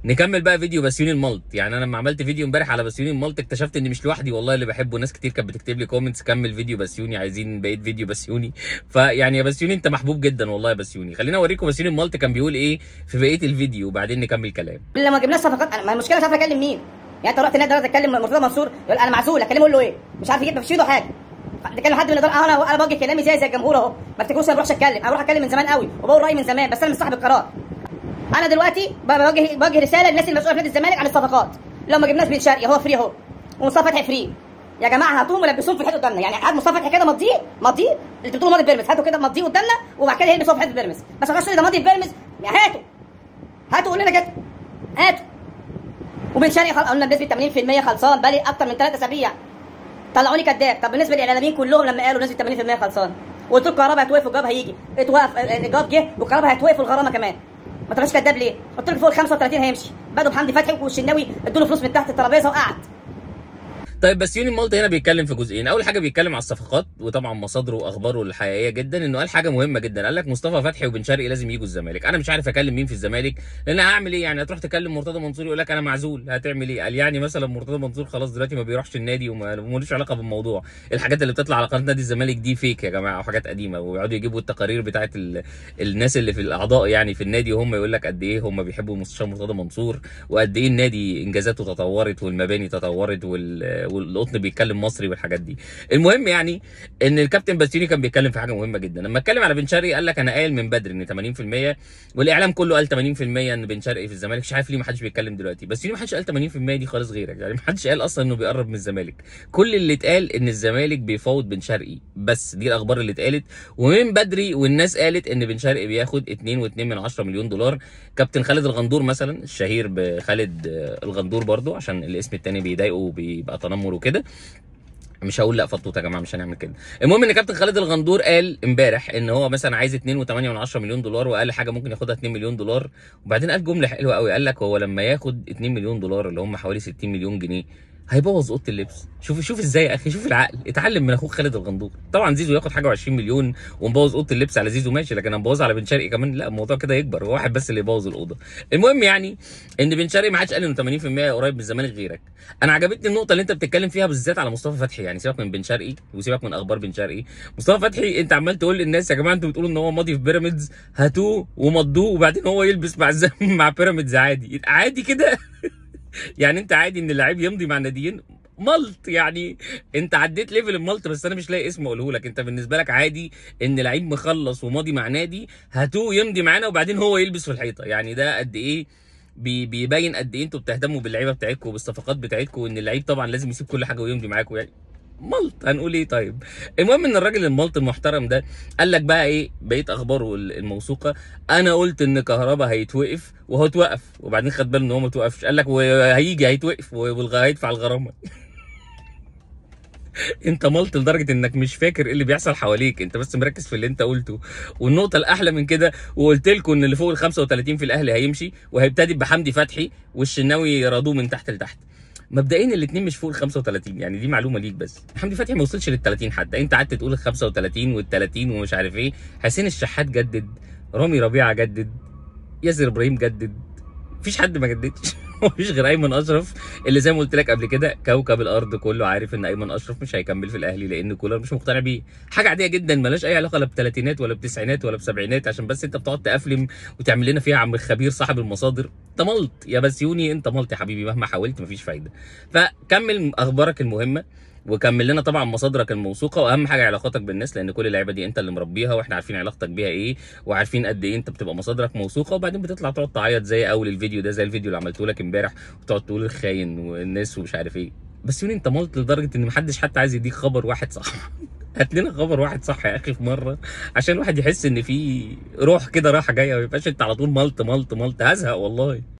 نكمل بقى فيديو بسيوني الملط يعني انا لما عملت فيديو امبارح على بسيوني الملط اكتشفت اني مش لوحدي والله اللي بحبه ناس كتير كانت بتكتب لي كومنتس كمل فيديو بسيوني عايزين بقيه فيديو بسيوني فيعني يا بسيوني انت محبوب جدا والله يا بسيوني خلينا اوريكم بسيوني الملط كان بيقول ايه في بقيه الفيديو وبعدين نكمل كلام لما جبنا صفقات أنا ما المشكله مش عارف اكلم مين يعني انت رحت النادي دلوقتي تكلم مرتضى منصور يقول انا معزول اكلمه اقول له ايه مش عارف يجيب مفيش ايده حاجه تكلم حد من الاداره اه انا انا بوجه كلامي زي زي الجمهور اهو ما افتكروش انا بروحش اتكلم انا بروح اتكلم من زمان قوي وبقول رايي من زمان بس انا مش صاحب القرار انا دلوقتي بوجه بوجه رساله للناس المسؤوله في نادي الزمالك عن الصفقات لو ما جبناش بن شرقي هو فري اهو ومصطفى فتحي فري يا جماعه هاتوهم ولبسوهم في الحيط قدامنا يعني قعد مصطفى فتحي كده مضيه مضيه اللي انتوا بتقولوا ماضي بيراميدز هاتوا كده مضيه قدامنا وبعد كده يلبسوه في حيط بيراميدز بس ما تقولش ده ماضي بيراميدز يعني هاتوا هاتوا قول لنا كده هاتوا وبن شرقي خل... قلنا بنسبه 80% خلصان بقالي اكتر من ثلاث اسابيع طلعوني كذاب طب بالنسبه للاعلاميين كلهم لما قالوا نسبه 80% خلصان وقلت لكم الكهرباء هتوقف والجواب هيجي اتوقف الجواب جه والكهرباء هتوقف والغرامه كمان ما تبقاش كذاب ليه؟ قلت لك فوق ال 35 هيمشي بدوا بحمدي فتحي والشناوي ادوا له فلوس من تحت الترابيزه وقعد طيب بس يوني مالت هنا بيتكلم في جزئين اول حاجه بيتكلم على الصفقات وطبعا مصادره واخباره الحقيقيه جدا انه قال حاجه مهمه جدا قال لك مصطفى فتحي وبن شرقي لازم يجوا الزمالك انا مش عارف اكلم مين في الزمالك لان هعمل ايه يعني هتروح تكلم مرتضى منصور يقول لك انا معزول هتعمل ايه قال يعني مثلا مرتضى منصور خلاص دلوقتي ما بيروحش النادي وما ملوش علاقه بالموضوع الحاجات اللي بتطلع على قناه نادي الزمالك دي فيك يا جماعه وحاجات قديمه ويقعدوا يجيبوا التقارير بتاعه ال... الناس اللي في الاعضاء يعني في النادي وهم يقول لك قد ايه هم بيحبوا مستشار مرتضى منصور وقد ايه النادي انجازاته تطورت والمباني تطورت وال... والقطن بيتكلم مصري والحاجات دي المهم يعني ان الكابتن باسيوني كان بيتكلم في حاجه مهمه جدا لما اتكلم على بن شرقي قال لك انا قايل من بدري ان 80% والاعلام كله قال 80% ان بن شرقي في الزمالك مش عارف ليه ما حدش بيتكلم دلوقتي بس ما حدش قال 80% دي خالص غيرك يعني ما حدش قال اصلا انه بيقرب من الزمالك كل اللي اتقال ان الزمالك بيفاوض بن شرقي بس دي الاخبار اللي اتقالت ومن بدري والناس قالت ان بن شرقي بياخد 2.2 من 10 مليون دولار كابتن خالد الغندور مثلا الشهير بخالد الغندور برضو عشان الاسم التاني بيضايقه وبيبقى تنمر وكده مش هقول لا فطوطه يا جماعه مش هنعمل كده المهم ان كابتن خالد الغندور قال امبارح ان هو مثلا عايز 2.8 مليون دولار وقال حاجه ممكن ياخدها 2 مليون دولار وبعدين قال جمله حلوه قوي قال لك هو لما ياخد 2 مليون دولار اللي هم حوالي 60 مليون جنيه هيبوظ اوضه اللبس شوف شوف ازاي يا اخي شوف العقل اتعلم من اخوك خالد الغندور طبعا زيزو ياخد حاجه و20 مليون ونبوظ اوضه اللبس على زيزو ماشي لكن هنبوظ على بن شرقي كمان لا الموضوع كده يكبر هو واحد بس اللي يبوظ الاوضه المهم يعني ان بن شرقي ما حدش قال انه 80% قريب من الزمالك غيرك انا عجبتني النقطه اللي انت بتتكلم فيها بالذات على مصطفى فتحي يعني سيبك من بن شرقي وسيبك من اخبار بن شرقي مصطفى فتحي انت عمال تقول للناس يا جماعه انتوا بتقولوا ان هو ماضي في بيراميدز هاتوه ومضوه وبعدين هو يلبس مع الزم مع بيراميدز عادي عادي كده يعني انت عادي ان اللعيب يمضي مع ناديين ملط يعني انت عديت ليفل الملط بس انا مش لاقي اسم اقوله لك انت بالنسبه لك عادي ان لعيب مخلص وماضي مع نادي هاتوه يمضي معانا وبعدين هو يلبس في الحيطه يعني ده قد ايه بي بيبين قد ايه انتوا بتهتموا باللعيبه بتاعتكم وبالصفقات بتاعتكم وان اللعيب طبعا لازم يسيب كل حاجه ويمضي معاكم يعني ملط هنقول ايه طيب المهم ان الراجل الملط المحترم ده قال لك بقى ايه بقيه اخباره الموثوقه انا قلت ان كهربا هيتوقف وهو اتوقف وبعدين خد باله ان هو ما توقفش قال لك وهيجي هيتوقف وهيدفع الغرامه انت ملط لدرجه انك مش فاكر ايه اللي بيحصل حواليك انت بس مركز في اللي انت قلته والنقطه الاحلى من كده وقلت لكم ان اللي فوق ال 35 في الاهلي هيمشي وهيبتدي بحمدي فتحي والشناوي يرادوه من تحت لتحت مبدئيا الاثنين مش فوق ال 35 يعني دي معلومه ليك بس حمدي فتحي ما وصلش لل 30 حتى انت قعدت تقول ال 35 وال 30 ومش عارف ايه حسين الشحات جدد رامي ربيعه جدد ياسر ابراهيم جدد مفيش حد ما جددش مفيش غير ايمن اشرف اللي زي ما قلت لك قبل كده كوكب الارض كله عارف ان ايمن اشرف مش هيكمل في الاهلي لان كولر مش مقتنع بيه حاجه عاديه جدا ملهاش اي علاقه لا بثلاثينات ولا بتسعينات ولا بسبعينات عشان بس انت بتقعد تقفلم وتعمل لنا فيها عم الخبير صاحب المصادر انت ملط يا بسيوني انت ملط يا حبيبي مهما حاولت مفيش فايده فكمل اخبارك المهمه وكمل لنا طبعا مصادرك الموثوقه واهم حاجه علاقاتك بالناس لان كل اللعيبه دي انت اللي مربيها واحنا عارفين علاقتك بيها ايه وعارفين قد ايه انت بتبقى مصادرك موثوقه وبعدين بتطلع تقعد تعيط زي اول الفيديو ده زي الفيديو اللي عملته لك امبارح وتقعد تقول الخاين والناس ومش عارف ايه بس يوني انت ملط لدرجه ان محدش حتى عايز يديك خبر واحد صح هات لنا خبر واحد صح يا اخي في مره عشان الواحد يحس ان في روح كده رايحه جايه ما يبقاش انت على طول ملط ملط ملط هزهق والله